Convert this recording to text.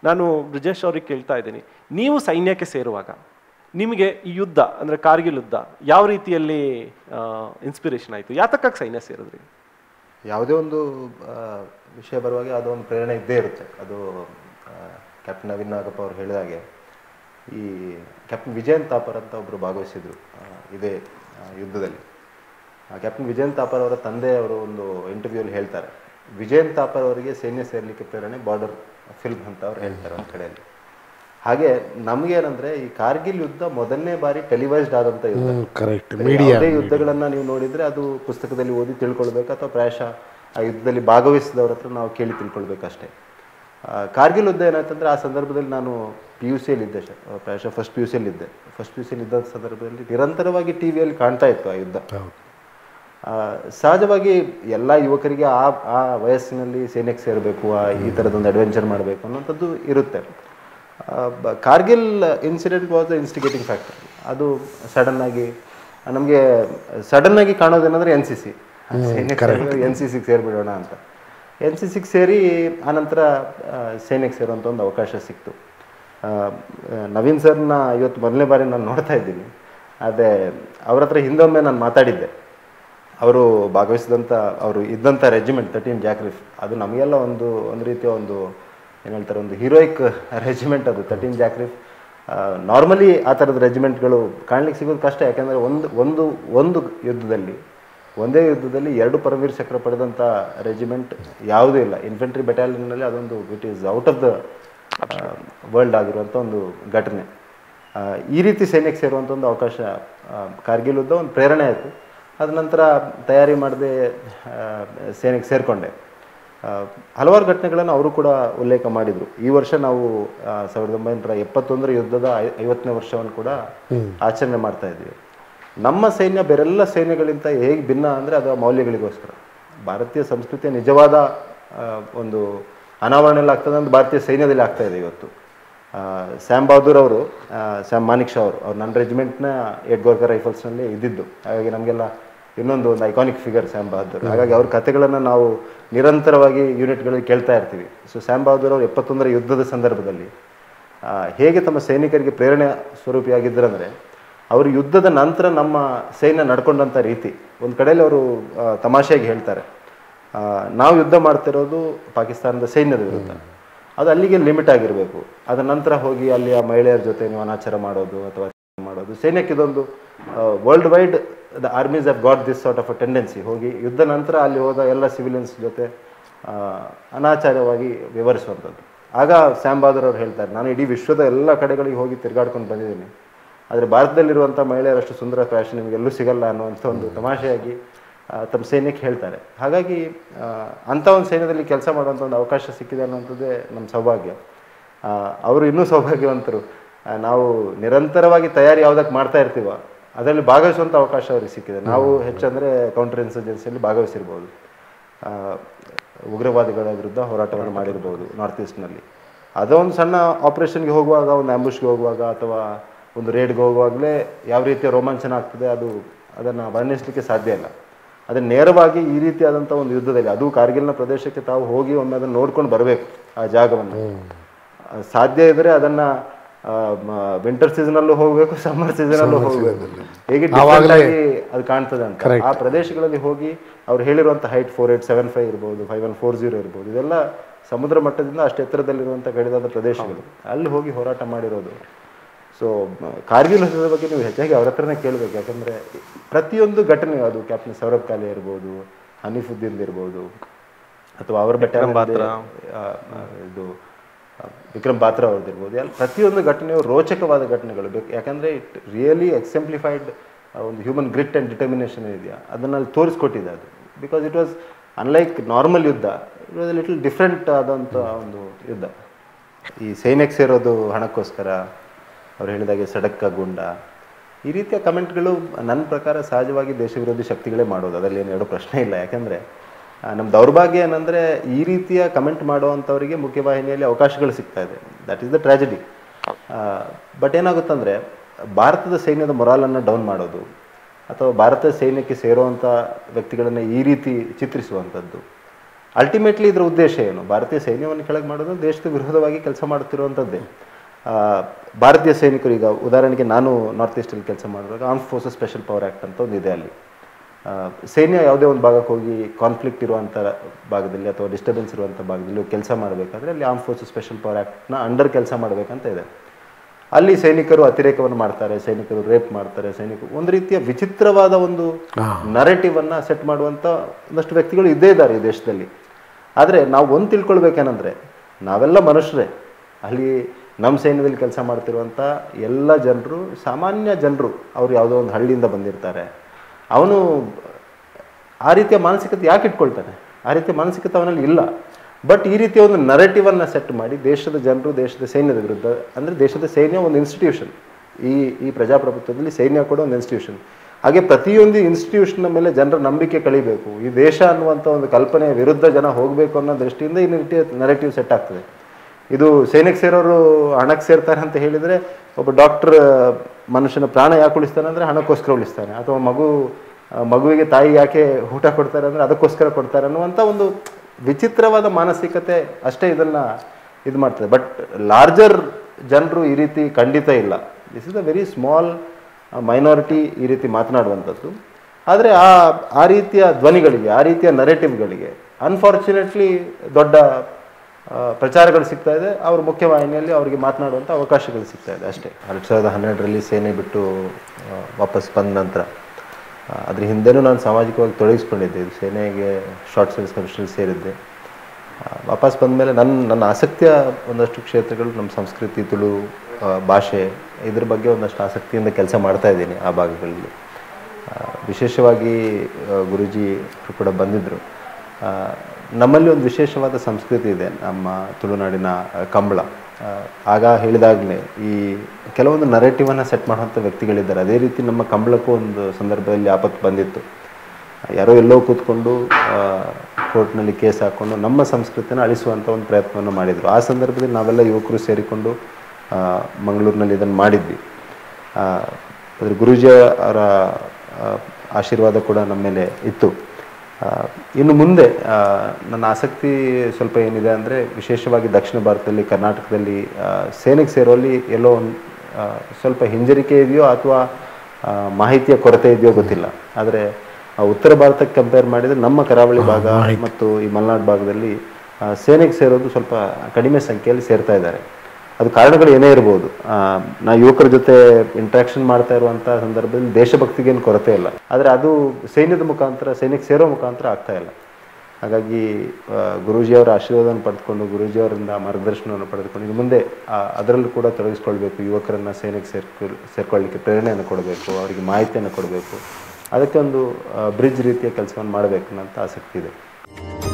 ನಾನು ಬ್ರಿಜೇಶ್ ಅವ್ರಿಗೆ ಕೇಳ್ತಾ ಇದ್ದೀನಿ ನೀವು ಸೈನ್ಯಕ್ಕೆ ಸೇರುವಾಗ ನಿಮಗೆ ಈ ಯುದ್ಧ ಅಂದರೆ ಕಾರ್ಗಿಲ್ ಯುದ್ಧ ಯಾವ ರೀತಿಯಲ್ಲಿ ಇನ್ಸ್ಪಿರೇಷನ್ ಆಯಿತು ಯಾತಕ್ಕಾಗಿ ಸೈನ್ಯ ಸೇರಿದ್ರಿ ಯಾವುದೇ ಒಂದು ಆ, ವಿಷಯ ಬರುವಾಗ ಅದು ಒಂದು ಪ್ರೇರಣೆ ಇದ್ದೇ ಇರುತ್ತೆ ಅದು ಕ್ಯಾಪ್ಟನ್ ನವೀನ್ ನಾಗಪ್ಪ ಅವ್ರು ಹೇಳಿದ ಹಾಗೆ ಈ ಕ್ಯಾಪ್ಟನ್ ವಿಜಯನ್ ತಾಪರ್ ಅಂತ ಒಬ್ಬರು ಭಾಗವಹಿಸಿದ್ರು ಆ, ಇದೇ ಆ, ಯುದ್ಧದಲ್ಲಿ ಆ, ಕ್ಯಾಪ್ಟನ್ ವಿಜಯನ್ ತಾಪರ್ ಅವರ ತಂದೆ ಅವರು ಒಂದು ಇಂಟರ್ವ್ಯೂಲಿ ಹೇಳ್ತಾರೆ ವಿಜಯನ್ ತಾಪರ್ ಅವರಿಗೆ ಸೈನ್ಯ ಸೇರ್ಲಿಕ್ಕೆ ಪ್ರೇರಣೆ ಬಾರ್ಡರ್ ಫಿಲ್ಮ್ ಅಂತ ಅವ್ರು ಹೇಳ್ತಾರೆ ಒಂದು ಕಡೆಯಲ್ಲಿ ಹಾಗೆ ನಮ್ಗೇನಂದ್ರೆ ಈ ಕಾರ್ಗಿಲ್ ಯುದ್ಧ ಮೊದಲನೇ ಬಾರಿ ಟೆಲಿವೈಸ್ಡ್ ಆದಂತ ಯುದ್ಧ ಕರೆಕ್ಟ್ ಯಾವುದೇ ಯುದ್ಧಗಳನ್ನ ನೀವು ನೋಡಿದ್ರೆ ಅದು ಪುಸ್ತಕದಲ್ಲಿ ಓದಿ ತಿಳ್ಕೊಳ್ಬೇಕು ಅಥವಾ ಪ್ರಾಯಶಃ ಆ ಯುದ್ಧದಲ್ಲಿ ಭಾಗವಹಿಸಿದವ್ರ ಹತ್ರ ನಾವು ಕೇಳಿ ತಿಳ್ಕೊಳ್ಬೇಕಷ್ಟೇ ಆ, ಕಾರ್ಗಿಲ್ ಯುದ್ಧ ಏನಾಯ್ತಂದ್ರೆ ಆ ಸಂದರ್ಭದಲ್ಲಿ ನಾನು ಪಿ ಯು ಸಿಯಲ್ಲಿದ್ದೆ ಶ- ಆ, ಪ್ರಾಯಶಃ ಫಸ್ಟ್ ಪಿ ಯು ಸಿಯಲ್ಲಿದ್ದೆ ಫಸ್ಟ್ ಪಿ ಯು ಸಿಯಲ್ಲಿ ಇದ್ದ ಸಂದರ್ಭದಲ್ಲಿ ನಿರಂತರವಾಗಿ ಟಿ ವಿಯಲ್ಲಿ ಕಾಣ್ತಾ ಇತ್ತು ಆ ಯುದ್ಧ ಆ, ಸಹಜವಾಗಿ ಎಲ್ಲ ಯುವಕರಿಗೆ ಆ ಆ ವಯಸ್ಸಿನಲ್ಲಿ ಸೈನ್ಯಕ್ಕೆ ಸೇರಬೇಕು ಆ ಈ ಥರದೊಂದು ಅಡ್ವೆಂಚರ್ ಮಾಡಬೇಕು ಅನ್ನೋಂಥದ್ದು ಇರುತ್ತೆ ಆ, ಬ- Kargil incident was the instigating factor ಅದು ಸಡನ್ ಆಗಿ ನಮಗೆ ಸಡನ್ ಆಗಿ ಕಾಣೋದೇನಂದ್ರೆ N C C N C ಸಿಗೆ ಸೇರಿಬಿಡೋಣ ಅಂತ ಎನ್ ಸಿ ಸಿಗೆ ಸೇರಿ ಆನಂತರ ಆ, ಸೈನ್ಯಕ್ಕೆ ಸೇರುವಂಥ ಒಂದು ಅವಕಾಶ ಸಿಕ್ತು ಆ, ನವೀನ್ ಸರ್ನ ಇವತ್ತು ಮೊದಲನೇ ಬಾರಿ ನಾನು ನೋಡ್ತಾ ಇದ್ದೀನಿ ಅದೇ ಅವ್ರ ಹತ್ರ ಹಿಂದೊಮ್ಮೆ ನಾನು ಮಾತಾಡಿದ್ದೆ ಅವರು ಭಾಗವಹಿಸಿದಂಥ ಅವರು ಇದ್ದಂಥ ರೆಜಿಮೆಂಟ್ ತರ್ಟೀನ್ ಜಾಕ್ರಿಫ್ ಅದು ನಮಗೆಲ್ಲ ಒಂದು ಒಂದು ರೀತಿಯ ಒಂದು ಏನು ಹೇಳ್ತಾರೆ ಒಂದು ಹೀರೋಯಿಕ್ ರೆಜಿಮೆಂಟ್ ಅದು ತರ್ಟೀನ್ ಜಾಕ್ರಿಫ್ ನಾರ್ಮಲಿ ಆ ಥರದ ರೆಜಿಮೆಂಟ್ಗಳು ಕಾಣ್ಲಿಕ್ಕೆ ಸಿಗೋದು ಕಷ್ಟ ಯಾಕೆಂದರೆ ಒಂದು ಒಂದು ಒಂದು ಯುದ್ಧದಲ್ಲಿ ಒಂದೇ ಯುದ್ಧದಲ್ಲಿ ಎರಡು ಪರಮವೀರ್ ಚಕ್ರ ಪಡೆದಂಥ ರೆಜಿಮೆಂಟ್ ಯಾವುದೂ ಇಲ್ಲ ಇನ್ಫೆಂಟ್ರಿ ಬೆಟಾಲಿಯನ್ನಲ್ಲಿ ಅದೊಂದು it is out of the world ಆಗಿರುವಂಥ ಒಂದು ಘಟನೆ ಆ, ಈ ರೀತಿ ಸೈನ್ಯಕ್ಕೆ ಸೇರುವಂಥ ಒಂದು ಅವಕಾಶ ಆ, ಕಾರ್ಗಿಲ್ ಯುದ್ಧ ಒಂದು ಪ್ರೇರಣೆ ಆಯಿತು ಅದ ನಂತರ ತಯಾರಿ ಮಾಡದೆ ಸೇನೆಗೆ ಸೇರಿಕೊಂಡೆ ಹಲವಾರು ಘಟನೆಗಳನ್ನು ಅವರು ಕೂಡ ಉಲ್ಲೇಖ ಮಾಡಿದರು ಈ ವರ್ಷ ನಾವು ಆ, ಸಾವಿರದ ಒಂಬೈನೂರ ಎಪ್ಪತ್ತೊಂದರ ಯುದ್ಧದ ಐ- ಐವತ್ತನೇ ವರ್ಷವನ್ನು ಕೂಡ ಆಚರಣೆ ಮಾಡ್ತಾ ಇದ್ದೀವಿ ನಮ್ಮ ಸೈನ್ಯ ಬೇರೆಲ್ಲ ಸೈನ್ಯಗಳಿಂದ ಹೇಗೆ ಭಿನ್ನ ಅಂದರೆ ಅದು ಆ ಮೌಲ್ಯಗಳಿಗೋಸ್ಕರ ಭಾರತೀಯ ಸಂಸ್ಕೃತಿಯ ನಿಜವಾದ ಆ, ಒಂದು ಅನಾವರಣ ಎಲ್ಲ ಆಗ್ತದೆ ಅಂತ ಭಾರತೀಯ ಸೈನ್ಯದಲ್ಲಿ ಆಗ್ತಾ ಇದೆ ಇವತ್ತು ಆ, ಸ್ಯಾಮ್ ಬಹದ್ದೂರ್ ಅವರು ಆ, ಸ್ಯಾಮ್ ಮಾನಿಕ್ ಶಾ ಅವರು ಅವ್ರು ನನ್ನ ರೆಜಿಮೆಂಟ್ನ ಏಟ್ ಗೋರ್ಕರ್ ರೈಫಲ್ಸ್ನಲ್ಲಿ ಇದ್ದಿದ್ದು ಹಾಗಾಗಿ ನಮಗೆಲ್ಲ ಇನ್ನೊಂದು ಒಂದು ಐಕಾನಿಕ್ ಫಿಗರ್ ಸ್ಯಾಮ್ ಬಹದ್ದೂರ್ ಹಾಗಾಗಿ ಅವ್ರ ಕಥೆಗಳನ್ನು ನಾವು ನಿರಂತರವಾಗಿ ಯೂನಿಟ್ಗಳಲ್ಲಿ ಕೇಳ್ತಾ ಇರ್ತೀವಿ ಸೊ ಸ್ಯಾಮ್ ಬಹದ್ದೂರ್ ಅವರು ಎಪ್ಪತ್ತೊಂದರ ಯುದ್ಧದ ಸಂದರ್ಭದಲ್ಲಿ ಆ, ಹೇಗೆ ತಮ್ಮ ಸೈನಿಕರಿಗೆ ಪ್ರೇರಣೆ ಸ್ವರೂಪಿಯಾಗಿದ್ದರಂದರೆ ಅವರು ಯುದ್ಧದ ನಂತರ ನಮ್ಮ ಸೈನ್ಯ ನಡ್ಕೊಂಡಂಥ ರೀತಿ ಒಂದು ಕಡೆಯಲ್ಲಿ ಅವರು ಆ, ತಮಾಷೆಯಾಗಿ ಹೇಳ್ತಾರೆ ಆ, ನಾವು ಯುದ್ಧ ಮಾಡ್ತಿರೋದು ಪಾಕಿಸ್ತಾನದ ಸೈನ್ಯದ ವಿರುದ್ಧ ಅದು ಅಲ್ಲಿಗೆ ಲಿಮಿಟ್ ಆಗಿರಬೇಕು ಅದರ ನಂತರ ಹೋಗಿ ಅಲ್ಲಿ ಆ ಮಹಿಳೆಯರ ಜೊತೆ ನೀವು ಅನಾಚಾರ ಮಾಡೋದು ಅಥವಾ ಮಾಡೋದು ಸೈನ್ಯಕ್ಕೆ ಇದೊಂದು world wide the armies have got this sort of a tendency ಹೋಗಿ ಯುದ್ಧ ನಂತರ ಅಲ್ಲಿ ಹೋದ ಎಲ್ಲ ಸಿವಿಲಿಯನ್ಸ್ ಜೊತೆ ಆ, ಅನಾಚಾರವಾಗಿ ವಿವರಿಸುವಂಥದ್ದು ಆಗ ಸ್ಯಾಮ್ ಬಹದ್ದೂರ್ ಅವ್ರು ಹೇಳ್ತಾರೆ ನಾನು ಇಡೀ ವಿಶ್ವದ ಎಲ್ಲ ಕಡೆಗಳಿಗೆ ಹೋಗಿ ತಿರುಗಾಡ್ಕೊಂಡು ಬಂದಿದ್ದೀನಿ ಆದರೆ ಭಾರತದಲ್ಲಿರುವಂಥ ಮಹಿಳೆಯರಷ್ಟು ಸುಂದರ ಫ್ಯಾಷನ್ ನಿಮಗೆಲ್ಲೂ ಸಿಗಲ್ಲ ಅನ್ನುವಂಥ ಒಂದು ತಮಾಷೆಯಾಗಿ ಆ, ತಮ್ಮ ಸೈನ್ಯಕ್ಕೆ ಹೇಳ್ತಾರೆ ಹಾಗಾಗಿ ಆ, ಅಂಥ ಒಂದು ಸೈನ್ಯದಲ್ಲಿ ಕೆಲಸ ಮಾಡುವಂಥ ಒಂದು ಅವಕಾಶ ಸಿಕ್ಕಿದೆ ಅನ್ನೋಂಥದ್ದೇ ನಮ್ಮ ಸೌಭಾಗ್ಯ ಆ, ಅವರು ಇನ್ನೂ ಸೌಭಾಗ್ಯವಂತರು ಆ, ನಾವು ನಿರಂತರವಾಗಿ ತಯಾರಿ ಯಾವುದಕ್ಕೆ ಮಾಡ್ತಾ ಇರ್ತೀವ ಅದರಲ್ಲಿ ಭಾಗವಹಿಸುವಂಥ ಅವಕಾಶ ಅವ್ರಿಗೆ ಸಿಕ್ಕಿದೆ ನಾವು ಹೆಚ್ಚಂದರೆ ಕೌಂಟರ್ ಇನ್ಸರ್ಜೆನ್ಸಿಯಲ್ಲಿ ಭಾಗವಹಿಸಿರ್ಬೋದು ಆ, ಉಗ್ರವಾದಿಗಳ ವಿರುದ್ಧ ಹೋರಾಟವನ್ನು ಮಾಡಿರ್ಬೋದು ನಾರ್ತ್ ಈಸ್ಟ್ನಲ್ಲಿ ಅದೋ ಒಂದು ಸಣ್ಣ ಆಪರೇಷನ್ಗೆ ಹೋಗುವಾಗ ಒಂದು ಆಂಬುಷ್ಗೆ ಹೋಗುವಾಗ ಅಥವಾ ಒಂದು ರೇಡ್ಗೆ ಹೋಗುವಾಗಲೇ ಯಾವ ರೀತಿಯ ರೋಮಾಂಚನ ಆಗ್ತದೆ ಅದು ಅದನ್ನು ವರ್ಣಿಸಲಿಕ್ಕೆ ಸಾಧ್ಯ ಇಲ್ಲ ಅದನ್ನು ನೇರವಾಗಿ ಈ ರೀತಿಯಾದಂಥ ಒಂದು ಯುದ್ಧದಲ್ಲಿ ಅದು ಕಾರ್ಗಿಲ್ನ ಪ್ರದೇಶಕ್ಕೆ ತಾವು ಹೋಗಿ ಒಮ್ಮೆ ಅದನ್ನು ನೋಡ್ಕೊಂಡು ಬರಬೇಕು ಆ ಜಾಗವನ್ನು ಆ, ಸಾಧ್ಯ ಇದ್ರೆ ಅದನ್ನ ವಿಂಟರ್ ಸೀಸನಲ್ಲೂ ಹೋಗಬೇಕು ಸಮ್ಮರ್ ಸೀಸನಲ್ಲೂ ಹೋಗಬೇಕು ಹೇಗೆ different ಆಗಿ ಅದು ಕಾಣ್ತದೆ ಅಂತ ಆ ಪ್ರದೇಶಗಳಲ್ಲಿ ಹೋಗಿ ಅವ್ರು ಹೇಳಿರುವಂಥ height four eight seven five ಇರ್ಬೋದು ಫೈವ್ ಒನ್ ಫೋರ್ ಜೀರೋ ಇರ್ಬೋದು ಇದೆಲ್ಲ ಸಮುದ್ರ ಮಟ್ಟದಿಂದ ಅಷ್ಟು ಎತ್ತರದಲ್ಲಿರುವಂಥ ಕಡಿದಾದ ಪ್ರದೇಶಗಳು ಅಲ್ಲಿ ಹೋಗಿ ಹೋರಾಟ ಮಾಡಿರೋದು ಸೊ ಕಾರ್ಗಿಲ್ ಯುದ್ಧದ ಬಗ್ಗೆ ನೀವು ಹೆಚ್ಚಾಗಿ ಅವ್ರ ಹತ್ರನೇ ಕೇಳಬೇಕು ಯಾಕಂದ್ರೆ ಪ್ರತಿಯೊಂದು ಘಟನೆ ಅದು ಕ್ಯಾಪ್ಟನ್ ಸೌರಭ್ ಕಾಲೆ ಇರ್ಬೋದು ಹನೀಫುದ್ದೀನ್ ಇರ್ಬೋದು ಅಥವಾ ಅವರ ಬೆಟ್ಟ ಇದು ಆ, ವಿಕ್ರಮ್ ಬಾತ್ರಾ ಅವ್ರದ್ದಿರ್ಬೋದು ಎಲ್ಲ ಪ್ರತಿಯೊಂದು ಘಟನೆಯು ರೋಚಕವಾದ ಘಟನೆಗಳು ಬೇಕು ಯಾಕಂದರೆ ಇಟ್ ರಿಯಲಿ ಎಕ್ಸೆಂಪ್ಲಿಫೈಡ್ ಒಂದು ಹ್ಯೂಮನ್ ಗ್ರಿಟ್ ಆ್ಯಂಡ್ ಡಿಟರ್ಮಿನೇಷನ್ ಇದೆಯಾ ಅದನ್ನು ಅಲ್ಲಿ ತೋರಿಸ್ಕೊಟ್ಟಿದೆ ಅದು because it was unlike normal ಯುದ್ಧ ಇಟ್ ವಾಸ್ ಲಿಟಲ್ ಡಿಫ್ರೆಂಟ್ ಆದಂಥ ಒಂದು ಯುದ್ಧ ಈ ಸೈನ್ಯಕ್ಕೆ ಸೇರೋದು ಹಣಕ್ಕೋಸ್ಕರ ಅವ್ರು ಹೇಳಿದಾಗೆ ಸಡಕ್ಕ ಗುಂಡ ಈ ರೀತಿಯ ಕಮೆಂಟ್ಗಳು ನನ್ನ ಪ್ರಕಾರ ಸಹಜವಾಗಿ ದೇಶ ವಿರೋಧಿ ಶಕ್ತಿಗಳೇ ಮಾಡೋದು ಅದರಲ್ಲಿ ಏನು ಎರಡು ಪ್ರಶ್ನೆ ಇಲ್ಲ ಯಾಕಂದರೆ ನಮ್ಮ ದೌರ್ಭಾಗ್ಯ ಏನಂದರೆ ಈ ರೀತಿಯ ಕಮೆಂಟ್ ಮಾಡುವಂಥವರಿಗೆ ಮುಖ್ಯವಾಹಿನಿಯಲ್ಲಿ ಅವಕಾಶಗಳು ಸಿಗ್ತಾ ಇದೆ that is the tragedy but ಏನಾಗುತ್ತಂದರೆ ಭಾರತದ ಸೈನ್ಯದ ಮೊರಾಲನ್ನು ಡೌನ್ ಮಾಡೋದು ಅಥವಾ ಭಾರತದ ಸೈನ್ಯಕ್ಕೆ ಸೇರುವಂಥ ವ್ಯಕ್ತಿಗಳನ್ನು ಈ ರೀತಿ ಚಿತ್ರಿಸುವಂಥದ್ದು ಅಲ್ಟಿಮೇಟ್ಲಿ ಇದರ ಉದ್ದೇಶ ಏನು ಭಾರತೀಯ ಸೈನ್ಯವನ್ನು ಕೆಳಗೆ ಮಾಡೋದು ದೇಶದ ವಿರೋಧವಾಗಿ ಕೆಲಸ ಮಾಡುತ್ತಿರುವಂಥದ್ದೇ ಆ, ಭಾರತೀಯ ಸೈನಿಕರು ಈಗ ಉದಾಹರಣೆಗೆ ನಾನು ನಾರ್ತ್ ಈಸ್ಟಲ್ಲಿ ಕೆಲಸ ಮಾಡುವಾಗ arm forces special power act ಅಂತ ಒಂದು ಇದೆ ಅಲ್ಲಿ ಆ, ಸೈನ್ಯ ಯಾವುದೇ ಒಂದು ಭಾಗಕ್ಕೆ ಹೋಗಿ ಕಾನ್ಫ್ಲಿಕ್ಟ್ ಇರುವಂಥ ಭಾಗದಲ್ಲಿ ಅಥವಾ ಡಿಸ್ಟರ್ಬೆನ್ಸ್ ಇರುವಂಥ ಭಾಗದಲ್ಲಿ ಕೆಲಸ ಮಾಡಬೇಕಾದ್ರೆ ಅಲ್ಲಿ ಆರ್ಮ್ ಫೋರ್ಸಸ್ ಸ್ಪೆಷಲ್ ಪವರ್ ಆ್ಯಕ್ಟ್ನ ಅಂಡರ್ ಕೆಲಸ ಮಾಡಬೇಕಂತ ಇದೆ ಅಲ್ಲಿ ಸೈನಿಕರು ಅತಿರೇಕವನ್ನು ಮಾಡ್ತಾರೆ ಸೈನಿಕರು ರೇಪ್ ಮಾಡ್ತಾರೆ ಸೈನಿಕರು ಒಂದು ರೀತಿಯ ವಿಚಿತ್ರವಾದ ಒಂದು ನರೇಟಿವ್ ಅನ್ನ ಸೆಟ್ ಮಾಡುವಂಥ ಒಂದಷ್ಟು ವ್ಯಕ್ತಿಗಳು ಇದ್ದೇ ಇದ್ದಾರೆ ಈ ದೇಶದಲ್ಲಿ ಆದರೆ ನಾವು ಒಂದು ತಿಳ್ಕೊಳ್ಬೇಕೇನಂದ್ರೆ ನಾವೆಲ್ಲ ಮನುಷ್ಯರೇ ಅಲ್ಲಿ ನಮ್ಮ ಸೈನ್ಯದಲ್ಲಿ ಕೆಲಸ ಮಾಡ್ತಿರುವಂಥ ಎಲ್ಲ ಜನರು ಸಾಮಾನ್ಯ ಜನರು ಅವ್ರು ಯಾವುದೋ ಒಂದು ಹಳ್ಳಿಯಿಂದ ಬಂದಿರ್ತಾರೆ ಅವನು ಆ ರೀತಿಯ ಮಾನಸಿಕತೆ ಯಾಕೆ ಇಟ್ಕೊಳ್ತಾನೆ ಆ ರೀತಿಯ ಮಾನಸಿಕತೆ ಅವನಲ್ಲಿ ಇಲ್ಲ ಬಟ್ ಈ ರೀತಿಯ ಒಂದು ನರೇಟಿವನ್ನು ಸೆಟ್ ಮಾಡಿ ದೇಶದ ಜನರು ದೇಶದ ಸೈನ್ಯದ ವಿರುದ್ಧ ಅಂದರೆ ದೇಶದ ಸೈನ್ಯ ಒಂದು ಇನ್ಸ್ಟಿಟ್ಯೂಷನ್ ಈ ಈ ಪ್ರಜಾಪ್ರಭುತ್ವದಲ್ಲಿ ಸೈನ್ಯ ಕೂಡ ಒಂದು ಇನ್ಸ್ಟಿಟ್ಯೂಷನ್ ಹಾಗೆ ಪ್ರತಿಯೊಂದು ಇನ್ಸ್ಟಿಟ್ಯೂಷನ್ನ ಮೇಲೆ ಜನರ ನಂಬಿಕೆ ಕಳಿಬೇಕು ಈ ದೇಶ ಅನ್ನುವಂಥ ಒಂದು ಕಲ್ಪನೆಯ ವಿರುದ್ಧ ಜನ ಹೋಗಬೇಕು ಅನ್ನೋ ದೃಷ್ಟಿಯಿಂದ ಈ ರೀತಿಯ ನರೇಟಿವ್ ಸೆಟ್ ಆಗ್ತದೆ ಇದು ಸೈನ್ಯಕ್ಕೆ ಸೇರೋರು ಹಣಕ್ಕೆ ಸೇರ್ತಾರೆ ಅಂತ ಹೇಳಿದರೆ ಒಬ್ಬ ಡಾಕ್ಟರ್ ಮನುಷ್ಯನ ಪ್ರಾಣ ಯಾಕೆ ಉಳಿಸ್ತಾನೆ ಅಂದರೆ ಹಣಕ್ಕೋಸ್ಕರ ಉಳಿಸ್ತಾನೆ ಅಥವಾ ಮಗು ಆ, ಮಗುವಿಗೆ ತಾಯಿ ಯಾಕೆ ಊಟ ಕೊಡ್ತಾರೆ ಅಂದರೆ ಅದಕ್ಕೋಸ್ಕರ ಕೊಡ್ತಾರೆ ಅನ್ನುವಂಥ ಒಂದು ವಿಚಿತ್ರವಾದ ಮಾನಸಿಕತೆ ಅಷ್ಟೇ ಇದನ್ನು ಇದು ಮಾಡ್ತದೆ ಬಟ್ ಲಾರ್ಜರ್ ಜನರು ಈ ರೀತಿ ಖಂಡಿತ ಇಲ್ಲ this is a very small minority ಈ ರೀತಿ ಮಾತನಾಡುವಂಥದ್ದು ಆದರೆ ಆ ಆ ರೀತಿಯ ಧ್ವನಿಗಳಿಗೆ ಆ ರೀತಿಯ ನರೇಟಿವ್ಗಳಿಗೆ ಅನ್ಫಾರ್ಚುನೇಟ್ಲಿ ದೊಡ್ಡ ಆ, ಪ್ರಚಾರಗಳು ಸಿಗ್ತಾ ಇದೆ ಅವ್ರ ಮುಖ್ಯವಾಹಿನಿಯಲ್ಲಿ ಅವರಿಗೆ ಮಾತನಾಡುವಂಥ ಅವಕಾಶಗಳು ಸಿಗ್ತಾ ಇದೆ ಅಷ್ಟೇ ಎರಡು ಸಾವಿರದ ಹನ್ನೆರಡರಲ್ಲಿ ಸೇನೆ ಬಿಟ್ಟು ಆ, ವಾಪಸ್ ಬಂದ ನಂತರ ಆ, ಅದ್ರ ಹಿಂದೆನೂ ನಾನು ಸಾಮಾಜಿಕವಾಗಿ ತೊಡಗಿಸ್ಕೊಂಡಿದ್ದೆ ಇದು ಸೇನೆಗೆ ಶಾರ್ಟ್ ಸರ್ವಿಸ್ ಕಮಿಷನಲ್ಲಿ ಸೇರಿದ್ದೆ ಆ, ವಾಪಸ್ ಬಂದಮೇಲೆ ನನ್ನ ನನ್ನ ಆಸಕ್ತಿಯ ಒಂದಷ್ಟು ಕ್ಷೇತ್ರಗಳು ನಮ್ಮ ಸಂಸ್ಕೃತಿ ತುಳು ಆ, ಭಾಷೆ ಇದ್ರ ಬಗ್ಗೆ ಒಂದಷ್ಟು ಆಸಕ್ತಿಯಿಂದ ಕೆಲಸ ಮಾಡ್ತಾ ಇದ್ದೀನಿ ಆ ಭಾಗಗಳಲ್ಲಿ ಆ, ವಿಶೇಷವಾಗಿ ಆ, ಗುರೂಜಿ ಅವ್ರು ಕೂಡ ಬಂದಿದ್ದರು ಆ, ನಮ್ಮಲ್ಲಿ ಒಂದು ವಿಶೇಷವಾದ ಸಂಸ್ಕೃತಿ ಇದೆ ನಮ್ಮ ತುಳುನಾಡಿನ ಆ, ಕಂಬಳ ಆ, ಆಗ ಹೇಳಿದಾಗಲೇ ಈ ಕೆಲವೊಂದು ನರೇಟಿವನ್ನು ಸೆಟ್ ಮಾಡುವಂಥ ವ್ಯಕ್ತಿಗಳಿದ್ದಾರೆ ಅದೇ ರೀತಿ ನಮ್ಮ ಕಂಬಳಕ್ಕೂ ಒಂದು ಸಂದರ್ಭದಲ್ಲಿ ಆಪತ್ತು ಬಂದಿತ್ತು ಯಾರೋ ಎಲ್ಲೋ ಕೂತ್ಕೊಂಡು ಕೋರ್ಟ್ನಲ್ಲಿ ಕೇಸ್ ಹಾಕ್ಕೊಂಡು ನಮ್ಮ ಸಂಸ್ಕೃತಿನ ಅಳಿಸುವಂಥ ಒಂದು ಪ್ರಯತ್ನವನ್ನು ಮಾಡಿದರು ಆ ಸಂದರ್ಭದಲ್ಲಿ ನಾವೆಲ್ಲ ಯುವಕರು ಸೇರಿಕೊಂಡು ಆ, ಮಂಗಳೂರಿನಲ್ಲಿ ಇದನ್ನು ಮಾಡಿದ್ವಿ ಆ, ಅದ್ರ ಗುರೂಜಿ ಅವರ ಆ, ಆಶೀರ್ವಾದ ಕೂಡ ನಮ್ಮ ಮೇಲೆ ಇತ್ತು ಆ, ಇನ್ನು ಮುಂದೆ ಆ, ನನ್ನ ಆಸಕ್ತಿ ಸ್ವಲ್ಪ ಏನಿದೆ ಅಂದರೆ ವಿಶೇಷವಾಗಿ ದಕ್ಷಿಣ ಭಾರತದಲ್ಲಿ ಕರ್ನಾಟಕದಲ್ಲಿ ಆ, ಸೇನೆಗೆ ಸೇರೋಲ್ಲಿ ಎಲ್ಲೋ ಒಂದು ಆ, ಸ್ವಲ್ಪ ಹಿಂಜರಿಕೆ ಇದೆಯೋ ಅಥವಾ ಆ, ಮಾಹಿತಿಯ ಕೊರತೆ ಇದೆಯೋ ಗೊತ್ತಿಲ್ಲ ಆದರೆ ಆ, ಉತ್ತರ ಭಾರತಕ್ಕೆ ಕಂಪೇರ್ ಮಾಡಿದರೆ ನಮ್ಮ ಕರಾವಳಿ ಭಾಗ ಮತ್ತು ಈ ಮಲೆನಾಡು ಭಾಗದಲ್ಲಿ ಆ, ಸೇನೆಗೆ ಸೇರೋದು ಸ್ವಲ್ಪ ಕಡಿಮೆ ಸಂಖ್ಯೆಯಲ್ಲಿ ಸೇರ್ತಾ ಇದ್ದಾರೆ ಅದು ಕಾರಣಗಳು ಏನೇ ಇರ್ಬೋದು ಆ, ನಾ ಯುವಕರ ಜೊತೆ ಇಂಟ್ರಾಕ್ಷನ್ ಮಾಡ್ತಾ ಇರುವಂಥ ಸಂದರ್ಭದಲ್ಲಿ ದೇಶಭಕ್ತಿಗೇನು ಕೊರತೆ ಇಲ್ಲ ಆದರೆ ಅದು ಸೈನ್ಯದ ಮುಖಾಂತರ ಸೈನ್ಯಕ್ಕೆ ಸೇರೋ ಮುಖಾಂತರ ಆಗ್ತಾ ಇಲ್ಲ ಹಾಗಾಗಿ ಆ, ಗುರೂಜಿಯವರ ಆಶೀರ್ವಾದವನ್ನು ಪಡೆದುಕೊಂಡು ಗುರೂಜಿಯವರಿಂದ ಮಾರ್ಗದರ್ಶನವನ್ನು ಪಡೆದುಕೊಂಡು ಇನ್ನು ಮುಂದೆ ಆ, ಅದರಲ್ಲೂ ಕೂಡ ತೊಡಗಿಸ್ಕೊಳ್ಬೇಕು ಯುವಕರನ್ನು ಸೇನೆಗೆ ಸೇರ್ಕೊ ಸೇರ್ಕೊಳ್ಳಿಕ್ಕೆ ಪ್ರೇರಣೆಯನ್ನು ಕೊಡಬೇಕು ಅವರಿಗೆ ಮಾಹಿತಿಯನ್ನು ಕೊಡಬೇಕು ಅದಕ್ಕೆ ಒಂದು ಬ್ರಿಡ್ಜ್ ರೀತಿಯ ಕೆಲಸವನ್ನು ಮಾಡಬೇಕು ಅನ್ನೋಂಥ ಆಸಕ್ತಿ ಇದೆ